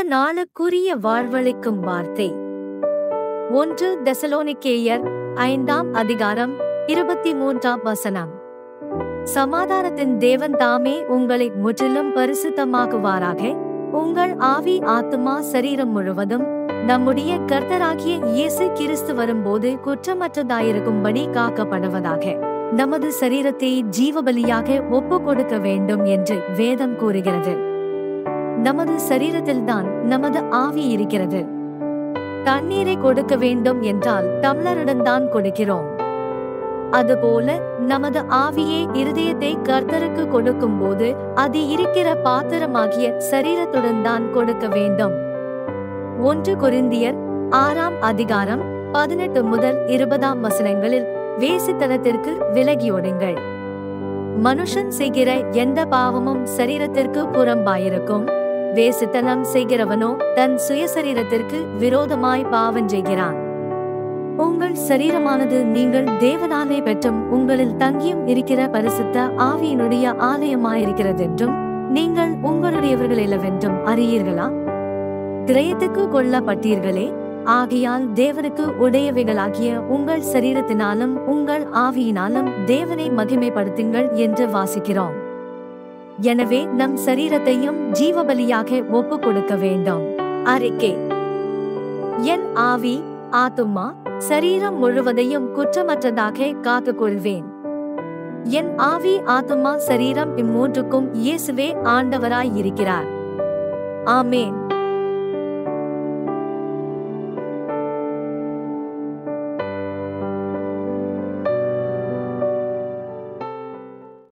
நாளுக்குரிய வாழ்வளிக்கும் வார்த்தை ஒன்று தெசலோனிக்கேயர் ஐந்தாம் அதிகாரம் இருபத்தி மூன்றாம் வசனம் சமாதானத்தின் தேவன் தாமே உங்களை முற்றிலும் பரிசுத்தமாக்குவாராக உங்கள் ஆவி ஆத்துமா சரீரம் முழுவதும் நம்முடைய கர்த்தராகிய இயேசு கிறிஸ்து வரும்போது குற்றமற்றதாயிருக்கும்படி காக்கப்படுவதாக நமது சரீரத்தை ஜீவபலியாக ஒப்பு கொடுக்க வேண்டும் என்று வேதம் கூறுகிறது நமது சரீரத்தில்தான் நமது ஆவி இருக்கிறது தண்ணீரை கொடுக்க வேண்டும் என்றால் டம்ளருடன் தான் கொடுக்கிறோம் அதுபோல நமது ஆவியே இருதயத்தை கர்த்தருக்கு கொடுக்கும் போது அது இருக்கிற பாத்திரமாகிய சரீரத்துடன் தான் கொடுக்க வேண்டும் ஒன்று கொரிந்தியர் ஆறாம் அதிகாரம் பதினெட்டு முதல் இருபதாம் வசனங்களில் வேசித்தனத்திற்கு விலகியோடுங்கள் மனுஷன் செய்கிற எந்த பாவமும் சரீரத்திற்கு புறம்பாயிருக்கும் வேசித்தனம் செய்கிறவனோ தன் சுயசரீரத்திற்கு விரோதமாய் பாவம் செய்கிறான் உங்கள் சரீரமானது நீங்கள் தேவனாலே பெற்றும் உங்களில் தங்கியும் இருக்கிற பரிசுத்த ஆவியினுடைய ஆலயமாயிருக்கிறதென்றும் நீங்கள் உங்களுடையவர்களெல்லவென்றும் அறியீர்களா கிரயத்துக்கு கொல்லப்பட்டீர்களே ஆகையால் தேவனுக்கு உடையவைகளாகிய உங்கள் சரீரத்தினாலும் உங்கள் ஆவியினாலும் தேவனை மகிமைப்படுத்துங்கள் என்று வாசிக்கிறோம் எனவே நம் சரீரத்தையும் ஜீவபலியாக ஒப்பு கொடுக்க வேண்டும் அறிக்கை என் ஆவி ஆத்துமா சரீரம் முழுவதையும் குற்றமற்றதாக காத்துக் கொள்வேன் என் ஆவி ஆத்துமா சரீரம் இம்மூன்றுக்கும் இயேசுவே ஆண்டவராய் இருக்கிறார் ஆமேன்